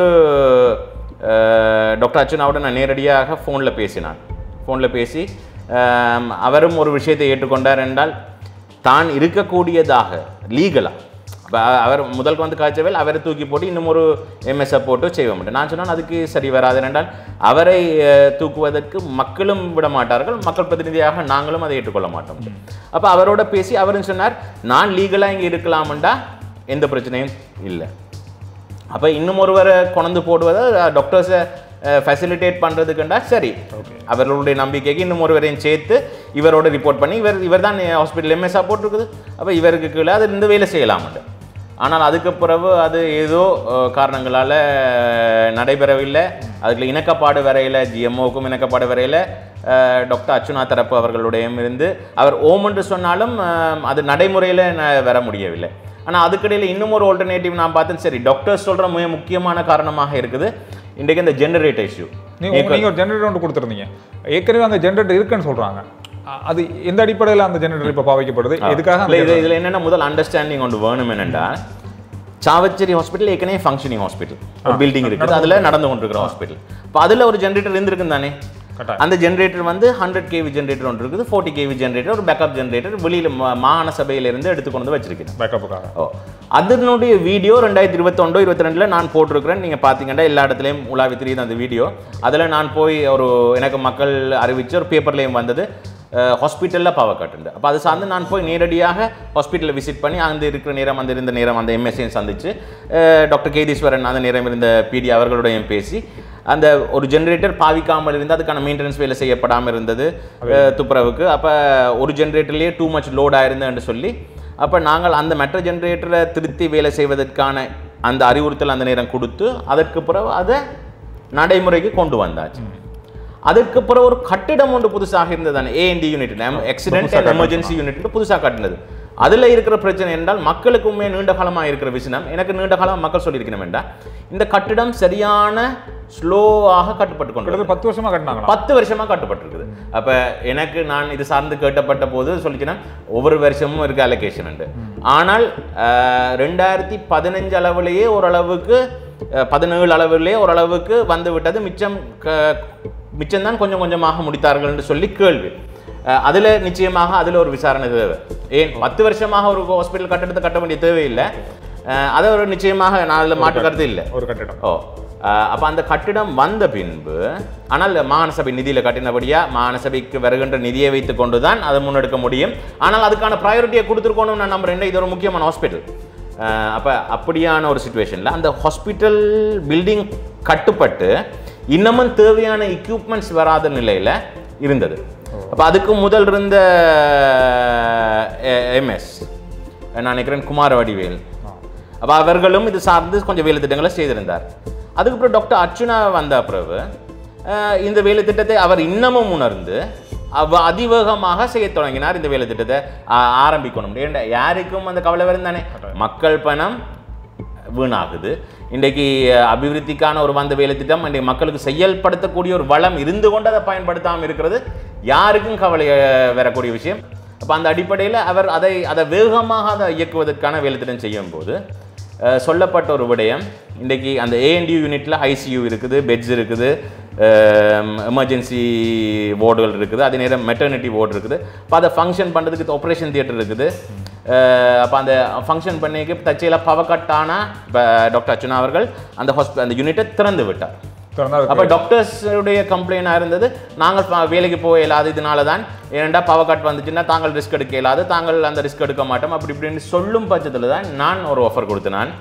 [SPEAKER 1] அஹ், டாக்டர் அர்ச்சுனாவோட நான் நேரடியாக ஃபோனில் பேசினான் ஃபோனில் பேசி அஹ், அவரும் ஒரு விஷயத்தை ஏற்றுக்கொண்டார் என்றால் தான் இருக்கக்கூடியதாக லீகலாக அவர் முதல்க்கு வந்து காய்ச்சவேல் அவரை தூக்கி போட்டு இன்னும் ஒரு எம்எஸ்ஐ போட்டு செய்ய மாட்டேன் நான் சொன்னேன் அதுக்கு சரி வராது என்றால் அவரை அஹ், தூக்குவதற்கு மக்களும் விட மாட்டார்கள் மக்கள் பிரதிநிதியாக நாங்களும் அதை ஏற்றுக்கொள்ள மாட்டோம் அப்போ அவரோட பேசி அவரும் சொன்னார் நான் லீகலாக இங்கே இருக்கலாம்டா எந்த பிரச்சனையும் இல்லை அப்போ இன்னும் ஒருவரை கொண்டு போடுவதை டாக்டர்ஸை ஃபெசிலிட்டேட் பண்ணுறதுக்குண்டா சரி அவர்களுடைய நம்பிக்கைக்கு இன்னும் ஒருவரையும் சேர்த்து இவரோட ரிப்போர்ட் பண்ணி இவர் இவர் தான் ஹாஸ்பிட்டல் எம்எஸ்ஆ போட்டிருக்குது அப்போ இவருக்கு கீழே அது இந்த வேலை செய்யலாம்ட்டு ஆனால் அதுக்கு பிறகு அது ஏதோ அஹ், காரணங்களால் நடைபெறவில்லை அதுக்குள்ள இணக்கப்பாடு வரையில் ஜிஎம்ஓக்கும் இணக்கப்பாடு வரையில் டாக்டர் அர்ச்சுனா தரப்பு அவர்களுடையும் இருந்து அவர் ஓம் என்று சொன்னாலும் அஹ், அது நடைமுறையில் வர முடியவில்லை ஆனால் அதுக்கிடையில் இன்னும் ஒரு ஆல்டர்னேட்டிவ் நான் பார்த்தேன் சரி டாக்டர்ஸ் சொல்கிற மிக முக்கியமான காரணமாக இருக்குது இன்றைக்கு இந்த ஜெனரேட்டர் இஷ்யூ
[SPEAKER 2] நீங்க நீங்க ஒரு ஜெனரேட்டர் ஒன்று கொடுத்துருந்தீங்க ஏற்கனவே அந்த ஜெனரேட்டர் இருக்குன்னு சொல்றாங்க அ- அது எந்த அடிப்படையில் அந்த ஜெனரேட்டர் இப்போ பாவிக்கப்படுது எதுக்காக அந்த
[SPEAKER 1] இல்லை இது இதில் என்னென்ன முதல் அண்டர்ஸ்டாண்டிங் ஒன்று வேணும் என்னென்றால் சாவச்சேரி ஹாஸ்பிட்டல் ஏற்கனவே ஃபங்க்ஷனிங் ஹாஸ்பிட்டல் ஒரு பில்டிங் இருக்குது அதில் நடந்து கொண்டிருக்கிற ஹாஸ்பிட்டல் இப்போ அதில் ஒரு ஜென்ரேட்டர் இருந்திருக்கும் தானே
[SPEAKER 2] கட்டாயம்.
[SPEAKER 1] அந்த ஜென்ரேட்டர் வந்து ஹண்ட்ரட் கேவி ஜென்ரேட்டர் ஒன்று இருக்குது ஃபோர்ட்டி கேவி ஜென்ரேட்டர் ஒரு பேக்கப் ஜென்ரேட்டர் வெளியில் மாகாண சபையிலிருந்து எடுத்துக்கொண்டு வந்து வச்சிருக்கேன்
[SPEAKER 2] பேக்கப்புக்காக
[SPEAKER 1] ஓ அதனுடைய வீடியோ ரெண்டாயிரத்தி இருபத்தொண்டோ இருபத்தி ரெண்டில் நான் போட்டிருக்கிறேன் நீங்கள் பார்த்தீங்கன்னா எல்லா இடத்துலையும் உலாவி தெரியுது அந்த வீடியோ அதில் நான் போய் ஒரு எனக்கு மக்கள் அறிவிச்சு ஒரு பேப்பர்லேயும் வந்தது ஹாஸ்பிட்டலில் பவர் கட் உண்டு அப்போ அது சார்ந்து நான் போய் நேரடியாக ஹாஸ்பிட்டலில் விசிட் பண்ணி அந்த இருக்கிற நேரம் அந்த இருந்த நேரம் அந்த எம்எஸ்சியும் சந்திச்சு அஹ், டாக்டர் கேதீஸ்வரன் அந்த நேரம் இருந்த பிடி அவர்களுடையும் பேசி அந்த ஒரு ஜென்ரேட்டர் பாவிக்காமல் இருந்து அதுக்கான மெயின்டெனன்ஸ் வேலை செய்யப்படாமல் இருந்தது அஹ், துப்புரவுக்கு அப்போ ஒரு ஜென்ரேட்டர்லேயே டூ மச் லோட் ஆயிருந்தேன்னு சொல்லி அப்போ நாங்கள் அந்த மற்ற ஜென்ரேட்டரை திருத்தி வேலை செய்வதற்கான அந்த அறிவுறுத்தல் அந்த நேரம் கொடுத்து அதற்கு பிறகு அதை நடைமுறைக்கு கொண்டு வந்தாச்சு அதற்கு பிறகு ஒரு கட்டிடம் ஒன்று புதுசாக இருந்தது ஏஎன்டி unit accident and emergency unit புதுசாக கட்டினது அதில் இருக்கிற பிரச்சனை என்றால் மக்களுக்கு உண்மையாக நீண்ட காலமாக இருக்கிற விஷயம் எனக்கு நீண்ட காலம் மக்கள் சொல்லியிருக்கணும் வேண்டாம் இந்த கட்டிடம் சரியான ஸ்லோவாக கட்டுப்பட்டு கொண்டு
[SPEAKER 2] கிட்டத்தட்ட பத்து வருஷமா கட்டினாங்களா
[SPEAKER 1] பத்து வருஷமா கட்டுப்பட்டிருக்குது அப்ப எனக்கு நான் இது சார்ந்து கேட்டப்பட்ட போது சொல்லிச்சுன்னா ஒவ்வொரு வருஷமும் இருக்க அலோகேஷன் உண்டு ஆனால் அஹ், ரெண்டாயிரத்தி பதினஞ்சு அளவுலேயே ஓரளவுக்கு அஹ், பதினேழு அளவிலேயே ஓரளவுக்கு வந்து விட்டது மிச்சம் க- மிச்சம்தான் கொஞ்சம் கொஞ்சமாக முடித்தார்கள் என்று சொல்லி கேள்வி அஹ், அதுல நிச்சயமாக அதுல ஒரு விசாரணை தேவை ஏன் பத்து வருஷமாக ஒரு ஹாஸ்பிட்டல் கட்டடத்தை கட்ட வேண்டிய தேவையில்லை அஹ், அதை ஒரு நிச்சயமாக நான் அதில் மாற்று கருத்து இல்லை
[SPEAKER 2] ஒரு கட்டிடம்
[SPEAKER 1] ஓ அப்போ அந்த கட்டிடம் வந்த பின்பு ஆனால் மாகாண சபை நிதியில் கட்டினபடியா மாகாண சபைக்கு வருகின்ற நிதியை வைத்து கொண்டு தான் அதை முன்னெடுக்க முடியும் ஆனால் அதுக்கான ப்ரையாரிட்டியை கொடுத்துருக்கணும் நான் நம்புறேன் இது ஒரு முக்கியமான ஹாஸ்பிட்டல் அப்போ அப்படியான ஒரு சுச்சுவேஷனில் அந்த ஹாஸ்பிட்டல் பில்டிங் கட்டுப்பட்டு இன்னமும் தேவையான எக்யூப்மெண்ட்ஸ் வராத நிலையில் இருந்தது அப்போ அதுக்கு முதல் இருந்த எம்எஸ் நான் நினைக்கிறேன் குமார வடிவேல் அப்போ அவர்களும் இது சார்ந்து கொஞ்சம் வேலை திட்டங்களை செய்திருந்தார் அதுக்கப்புறம் டாக்டர் அர்ச்சுனா வந்த பிறகு அஹ், இந்த வேலை திட்டத்தை அவர் இன்னமும் உணர்ந்து அவ அதிவேகமாக செய்ய தொடங்கினார் இந்த வேலை திட்டத்தை ஆ- ஆரம்பிக்கணும் ஏன்டா யாருக்கும் அந்த கவலை வரும் தானே மக்கள் பணம் வீணாகுது இன்றைக்கு அஹ், அபிவிருத்திக்கான ஒரு வந்த வேலை திட்டம் இன்றைக்கு மக்களுக்கு செயல்படுத்தக்கூடிய ஒரு வளம் இருந்து கொண்டு அதை பயன்படுத்தாமல் இருக்கிறது யாருக்கும் கவலை அஹ், வரக்கூடிய விஷயம் அப்போ அந்த அடிப்படையில் அவர் அதை அதை வேகமாக அதை இயக்குவதற்கான வேலை திட்டம் செய்யும் போது அஹ், சொல்லப்பட்ட ஒரு விடயம் இன்றைக்கு அந்த ஏஎன்டியூ யூனிட்டில் ஐசியூ இருக்குது பெட்ஸ் இருக்குது எமர்ஜென்சி வார்டுகள் இருக்குது அதே நேரம் மெட்டர்னிட்டி வார்டு இருக்குது அப்போ அதை ஃபங்க்ஷன் பண்ணுறதுக்கு ஆப்ரேஷன் தியேட்டர் இருக்குது அப்போ அந்த ஃபங்க்ஷன் பண்ணிக்கு தச்சையில் பவர் கட் ஆனால் இப்போ டாக்டர் அர்ச்சுனா அவர்கள் அந்த ஹாஸ்பி அந்த யூனிட்டை திறந்து விட்டார்
[SPEAKER 2] திறந்தா அதுக்கு
[SPEAKER 1] அப்போ டாக்டர்ஸுடைய கம்ப்ளைண்டாக இருந்தது நாங்கள் ப- வேலைக்கு போக இயலாது இதனால தான் ஏனெண்டா பவர் கட் வந்துச்சுன்னா தாங்கள் ரிஸ்க் எடுக்க இயலாது தாங்கள் அந்த ரிஸ்க் எடுக்க மாட்டோம் அப்படி இப்படின்னு சொல்லும் பட்சத்தில் தான் நான் ஒரு ஆஃபர் கொடுத்தேன் நான்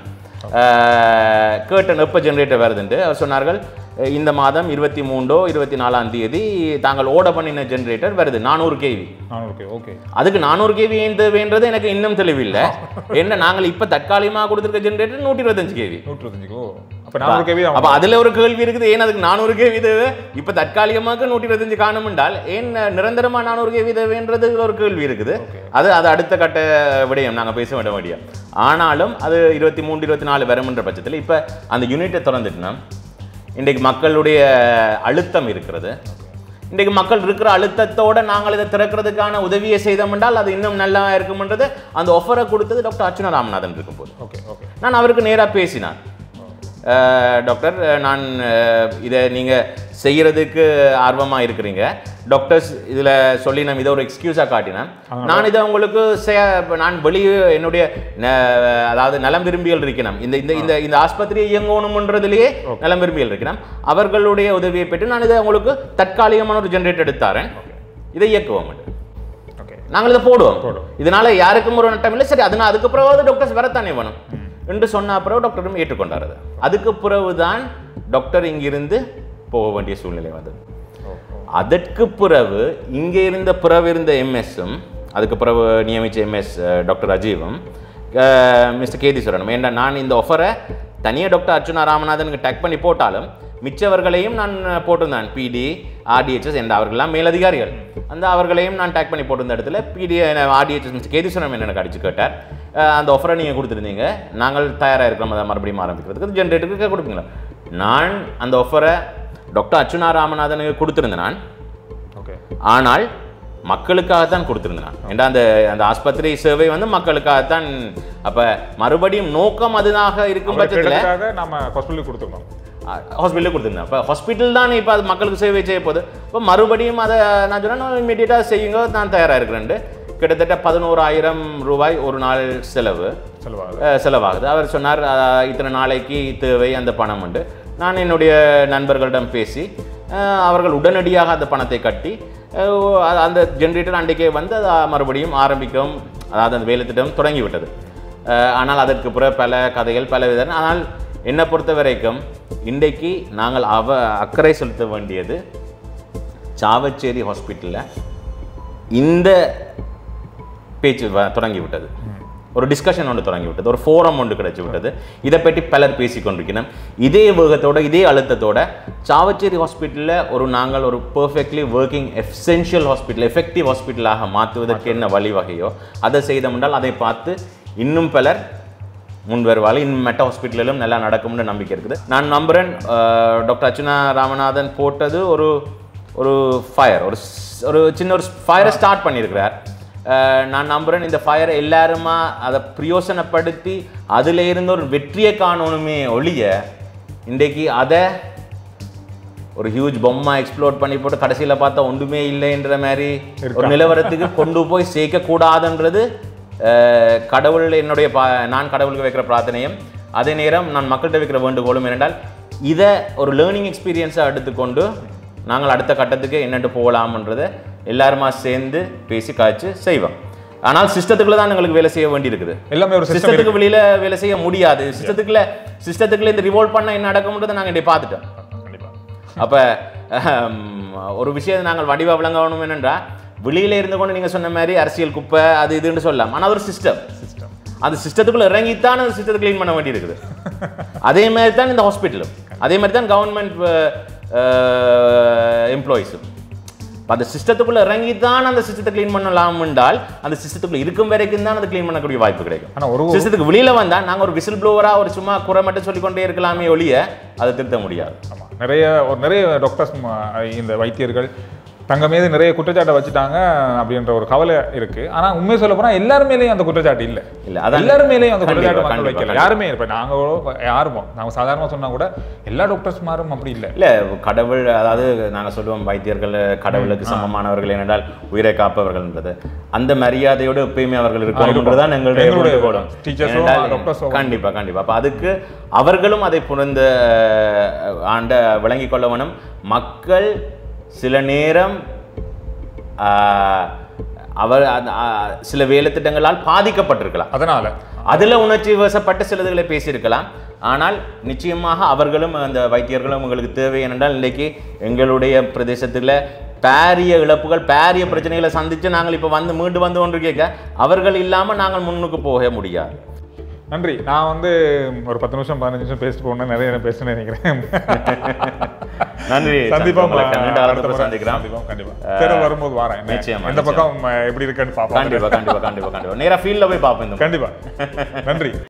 [SPEAKER 1] அஹ், கேட்டேன் எப்போ ஜென்ரேட்டர் வருதுன்ட்டு அவர் சொன்னார்கள் அஹ், இந்த மாதம் இருபத்தி மூன்றோ இருபத்தி நாலாம் தேதி தாங்கள் ஓட பண்ணின ஜென்ரேட்டர் வருது நானூறு கேவி
[SPEAKER 2] ஓகே ஓகே
[SPEAKER 1] அதுக்கு நானூறு கேவி ஏன் தேவைன்றது எனக்கு இன்னும் தெளிவில்லை என்ன நாங்கள் இப்போ தற்காலிகமாக கொடுத்துருக்க ஜென்ரேட்டர் நூற்றி இருபத்தஞ்சு கேவி
[SPEAKER 2] நூற்றி இருபத்தஞ்சுக்கோ அப்போ நானூறு கேவி
[SPEAKER 1] அப்ப அதுல ஒரு கேள்வி இருக்குது ஏன் அதுக்கு நானூறு கேவி தேவை இப்ப தற்காலிகமாக நூற்றி இருபத்தஞ்சு காணும் என்றால் ஏன் நிரந்தரமா நானூறு கேவி தேவைன்றது ஒரு கேள்வி இருக்குது அது அது அடுத்த கட்ட விடயம் நாங்க பேச வேண்டிய விடயம் ஆனாலும் அது இருபத்தி மூன்று இருபத்தி நாலு வரும்ன்ற பட்சத்தில் இப்ப அந்த யூனிட்டை திறந்துட்டுனா இன்றைக்கு மக்களுடைய அழுத்தம் இருக்கிறது இன்றைக்கு மக்கள் இருக்கிற அழுத்தத்தோட நாங்கள் இதை திறக்கிறதுக்கான உதவியை செய்தோம் என்றால் அது இன்னும் நல்லா இருக்கும்ன்றது அந்த ஒஃபரை கொடுத்தது டாக்டர் அர்ச்சுனா ராமநாதன் இருக்கும்போது
[SPEAKER 2] ஓகே ஓகே
[SPEAKER 1] நான் அவருக்கு நேராக பேசினான் அஹ், டாக்டர் அஹ், நான் அஹ், இதை நீங்கள் செய்கிறதுக்கு ஆர்வமாக இருக்கிறீங்க டாக்டர்ஸ் இதில் சொல்லி நான் இதை ஒரு எக்ஸ்கியூஸாக காட்டினேன் நான் இதை உங்களுக்கு செய- இப்ப நான் வெளியே என்னுடைய ந- அதாவது நலம் விரும்பிகள் இருக்கணும் இந்த இந்த இந்த இந்த ஆஸ்பத்திரியை இயங்கணும்ன்றதுலேயே நலம் விரும்பிகள் இருக்கணும் அவர்களுடைய உதவியை பெற்று நான் இதை உங்களுக்கு தற்காலிகமான ஒரு ஜென்ரேட்டர் எடுத்தாரேன் இதை இயக்குவோம்
[SPEAKER 2] ஓகே
[SPEAKER 1] நாங்கள் இதை போடுவோம்
[SPEAKER 2] போடுவோம்.
[SPEAKER 1] இதனால யாருக்கும் ஒரு நட்டம் இல்லை சரி அதனால் அதுக்கு பிறகு டாக்டர்ஸ் வரத்தானே வேணும் என்று சொன்ன பிறகு டாக்டரும் ஏற்றுக்கொண்டார் அதை அதுக்கு பிறகுதான் டாக்டர் இங்கிருந்து போக வேண்டிய சூழ்நிலை வந்தது
[SPEAKER 2] ஓ ஓ
[SPEAKER 1] அதற்கு பிறகு இங்கே இருந்த பிறகு இருந்த எம்எஸ்ஸும் அதுக்கு பிறகு நியமித்த எம்எஸ் டாக்டர் அஜீவும் மிஸ்டர் கேதீஸ்வரனும் ஏன்னா நான் இந்த ஆஃபரை தனியாக டாக்டர் அர்ச்சுனா ராமநாதனுக்கு டேக் பண்ணி போட்டாலும் மிச்சவர்களையும் நான் போட்டிருந்தேன் பிடி ஆர்டிஹெச்எஸ் என்ற அவர்கள்லாம் மேலதிகாரிகள் அந்த அவர்களையும் நான் டேக் பண்ணி போட்டிருந்த இடத்துல பிடி ஆர்டிஹெச்எஸ் மிஸ்டர் கேதீஸ்வரன் என்ன எனக்கு அடிச்சு கேட்டார் அஹ், அந்த ஆஃபரை நீங்கள் கொடுத்துருந்தீங்க நாங்கள் தயாராக இருக்கிறோம் அதை மறுபடியும் ஆரம்பிக்கிறதுக்கு ஜென்ரேட்டருக்கு கொடுப்பீங்களா நான் அந்த ஆஃபரை டாக்டர் அர்ச்சுனா ராமநாதனுக்கு கொடுத்துருந்தேன் நான்
[SPEAKER 2] ஓகே
[SPEAKER 1] ஆனால் மக்களுக்காகத்தான் கொடுத்திருந்தேன் நான் ஏன்னா அந்த அந்த ஆஸ்பத்திரி சேவை வந்து மக்களுக்காகத்தான் அப்ப மறுபடியும் நோக்கம் அதுதாக இருக்கும் பட்சத்தில்
[SPEAKER 2] இடத்துக்காக நம்ம ஹாஸ்பிட்டலுக்கு கொடுத்துருந்தோம்
[SPEAKER 1] ஹாஸ்பிட்டலுக்கு கொடுத்துருந்தேன் அப்போ ஹாஸ்பிட்டல் தான் இப்போ அது மக்களுக்கு சேவை செய்ய போகுது இப்போ மறுபடியும் அதை நான் சொன்னேன் இமீடியட்டாக செய்யுங்க நான் தயாராக இருக்கிறேன்ட்டு கிட்டத்தட்ட பதினோராயிரம் ரூபாய் ஒரு நாள் செலவு
[SPEAKER 2] செலவாகுது
[SPEAKER 1] அஹ், செலவாகுது அவர் சொன்னார் அஹ், இத்தனை நாளைக்கு தேவை அந்த பணம் உண்டு நான் என்னுடைய நண்பர்களிடம் பேசி அஹ், அவர்கள் உடனடியாக அந்த பணத்தை கட்டி அஹ், அது- அந்த ஜென்ரேட்டர் அன்றைக்கே வந்து அது மறுபடியும் ஆரம்பிக்கவும் அதாவது அந்த வேலை திட்டம் தொடங்கிவிட்டது அஹ், ஆனால் அதற்கு பிறகு பல கதைகள் பல வித ஆனால் என்னை பொறுத்த வரைக்கும் இன்றைக்கு நாங்கள் அவ அக்கறை செலுத்த வேண்டியது சாவச்சேரி ஹாஸ்பிட்டலில் இந்த பேச்சு வ- தொடங்கி விட்டது ஒரு டிஸ்கஷன் ஒன்று தொடங்கி விட்டது ஒரு ஃபோரம் ஒன்று கிடைச்சி விட்டது இதை பற்றி பலர் பேசிக் கொண்டிருக்கணும் இதே வேகத்தோட இதே அழுத்தத்தோட சாவச்சேரி ஹாஸ்பிட்டலில் ஒரு நாங்கள் ஒரு perfectly working essential hospital effective ஹாஸ்பிட்டலாக மாற்றுவதற்கு என்ன வழிவகையோ அதை செய்தோம்னால் அதை பார்த்து இன்னும் பலர் முன் வருவாள் இன்னும் மெட்ட ஹாஸ்பிட்டலிலும் நல்லா நடக்கும்னு நம்பிக்கை இருக்குது நான் நம்புகிறேன் டாக்டர் அர்ச்சுனா ராமநாதன் போட்டது ஒரு ஒரு ஃபயர் ஒரு ஸ்- ஒரு சின்ன ஒரு ஃபயரை ஸ்டார்ட் பண்ணியிருக்கிறார் அஹ், நான் நம்புகிறேன் இந்த ஃபயரை எல்லாருமா அதை பிரயோசனப்படுத்தி அதில் இருந்து ஒரு வெற்றியை காணணுமே ஒழிய இன்றைக்கு அதை ஒரு ஹியூஜ் பொம்மை எக்ஸ்ப்ளோர் பண்ணி போட்டு கடைசியில் பார்த்தா ஒன்றுமே இல்லைன்ற மாதிரி ஒரு நிலவரத்துக்கு கொண்டு போய் சேர்க்க கூடாதுன்றது அஹ், கடவுள் என்னுடைய பா நான் கடவுளுக்கு வைக்கிற பிரார்த்தனையும் அதே நேரம் நான் மக்கள்கிட்ட வைக்கிற வேண்டுகோளும் என்னென்றால் இதை ஒரு லேர்னிங் எக்ஸ்பீரியன்ஸாக எடுத்துக்கொண்டு நாங்கள் அடுத்த கட்டத்துக்கு என்னென்று போகலாம்ன்றதை எல்லாருமா சேர்ந்து பேசி காய்ச்சி செய்வோம் ஆனால் சிஸ்டத்துக்குள்ள தான் எங்களுக்கு வேலை செய்ய வேண்டியிருக்குது
[SPEAKER 2] எல்லாமே ஒரு சிஸ்டம்
[SPEAKER 1] சிஸ்டத்துக்கு வெளியில வேலை செய்ய முடியாது சிஸ்டத்துக்குள்ள சிஸ்டத்துக்குள்ள இந்த ரிவால்வ் பண்ண என்ன நடக்கும்ன்றதை நாங்கள் இன்றைய பார்த்துட்டோம்
[SPEAKER 2] கண்டிப்பா
[SPEAKER 1] அப்ப அஹம், ஒரு விஷயத்தை நாங்கள் வடிவா விளங்கணும் என்னென்றா வெளியில இருந்து கொண்டு நீங்க சொன்ன மாதிரி அரசியல் குப்பை அது இதுன்னு சொல்லலாம் ஆனா அது ஒரு சிஸ்டம்
[SPEAKER 2] சிஸ்டம்
[SPEAKER 1] அந்த சிஸ்டத்துக்குள்ள இறங்கித்தான் அந்த சிஸ்டத்தை க்ளீன் பண்ண வேண்டியிருக்குது அதே மாதிரி தான் இந்த ஹாஸ்பிட்டலும் அதே மாதிரி தான் கவர்மெண்ட் எம்ப்ளாயிஸும் அந்த சிஸ்டத்துக்குள்ள இறங்கி தான் அந்த சிஸ்டத்தை க்ளீன் பண்ணலாம் என்றால் அந்த சிஸ்டத்துக்குள்ள இருக்கும் வரைக்கும் தான் அதை க்ளீன் பண்ணக்கூடிய வாய்ப்பு கிடைக்கும்
[SPEAKER 2] ஆனா ஒரு
[SPEAKER 1] சிஸ்டத்துக்கு வெளியில வந்தா நாங்க ஒரு விசில் ப்ளோவரா ஒரு சும்மா குறை மட்டும் சொல்லிக்கொண்டே இருக்கலாமே ஒழிய அதை திருத்த முடியாது
[SPEAKER 2] ஆமா நிறைய ஒரு நிறைய டாக்டர்ஸ் இந்த வைத்தியர்கள் தங்க மீது நிறைய குற்றச்சாட்டை வச்சுட்டாங்க அப்படின்ற ஒரு கவலை இருக்கு ஆனா உண்மை சொல்ல போனா எல்லார் மேலேயும் அந்த குற்றச்சாட்டு இல்ல
[SPEAKER 1] இல்ல அதான்
[SPEAKER 2] எல்லார் மேலேயும் அந்த குற்றச்சாட்டு
[SPEAKER 1] கண்டிப்பா,
[SPEAKER 2] மக்கள்
[SPEAKER 1] கண்டிப்பா,
[SPEAKER 2] வைக்கல யாருமே இப்ப நாங்க யாருமோ நாங்க சாதாரணமா சொன்னா கூட எல்லா டாக்டர்ஸ் மாரும் அப்படி இல்ல
[SPEAKER 1] இல்ல கடவுள் அதாவது நாங்க சொல்லுவோம் வைத்தியர்கள் கடவுளுக்கு சமமானவர்கள் ஏனென்றால் உயிரை காப்பவர்கள்ன்றது அந்த மரியாதையோடு எப்பயுமே அவர்கள் இருக்கணும்ன்றதுதான் எங்களுடைய
[SPEAKER 2] எங்களுடைய
[SPEAKER 1] வேண்டுகோளும்.
[SPEAKER 2] teachers-ஓ,
[SPEAKER 1] ஏனென்றால்
[SPEAKER 2] doctors-ஓ
[SPEAKER 1] கண்டிப்பா கண்டிப்பா அப்ப அதுக்கு அவர்களும் அதை புரிந்த அஹ், ஆண்ட விளங்கிக் கொள்ள வேணும் மக்கள் சில நேரம் ஆஹ், அவர் அந்த, ஆஹ், சில வேலை திட்டங்களால் பாதிக்கப்பட்டிருக்கலாம்
[SPEAKER 2] அதனால
[SPEAKER 1] அதுல உணர்ச்சி வசப்பட்ட சிலதுகளை பேசியிருக்கலாம் ஆனால் நிச்சயமாக அவர்களும் அந்த வைத்தியர்களும் உங்களுக்கு தேவை ஏனென்றால் இன்றைக்கு எங்களுடைய பிரதேசத்தில் பாரிய இழப்புகள் பாரிய பிரச்சனைகளை சந்தித்து நாங்கள் இப்போ வந்து மீண்டு வந்து கொண்டு கேட்க அவர்கள் இல்லாமல் நாங்கள் முன்னுக்கு போக முடியாது
[SPEAKER 2] நன்றி நான் வந்து ஒரு பத்து நிமிஷம் பதினஞ்சு நிமிஷம் பேசிட்டு போனேன் நிறைய நேரம் பேசுனேன் நினைக்கிறேன்
[SPEAKER 1] நன்றி
[SPEAKER 2] சந்திப்போம்
[SPEAKER 1] உங்களை நீண்ட
[SPEAKER 2] அடுத்த
[SPEAKER 1] காலத்துல
[SPEAKER 2] முறை
[SPEAKER 1] சந்திக்கிறோம்
[SPEAKER 2] சந்திப்போம் கண்டிப்பா தேர்தல் வரும்போது வரேன் என்ன?
[SPEAKER 1] நிச்சயமா,
[SPEAKER 2] எந்த பக்கம் அஹ், எப்படி இருக்குன்னு பார்ப்போம்
[SPEAKER 1] கண்டிப்பா கண்டிப்பா கண்டிப்பா கண்டிப்பா நேரா ஃபீல்ட்ல போய் பார்ப்போம் இந்த
[SPEAKER 2] கண்டிப்பா நன்றி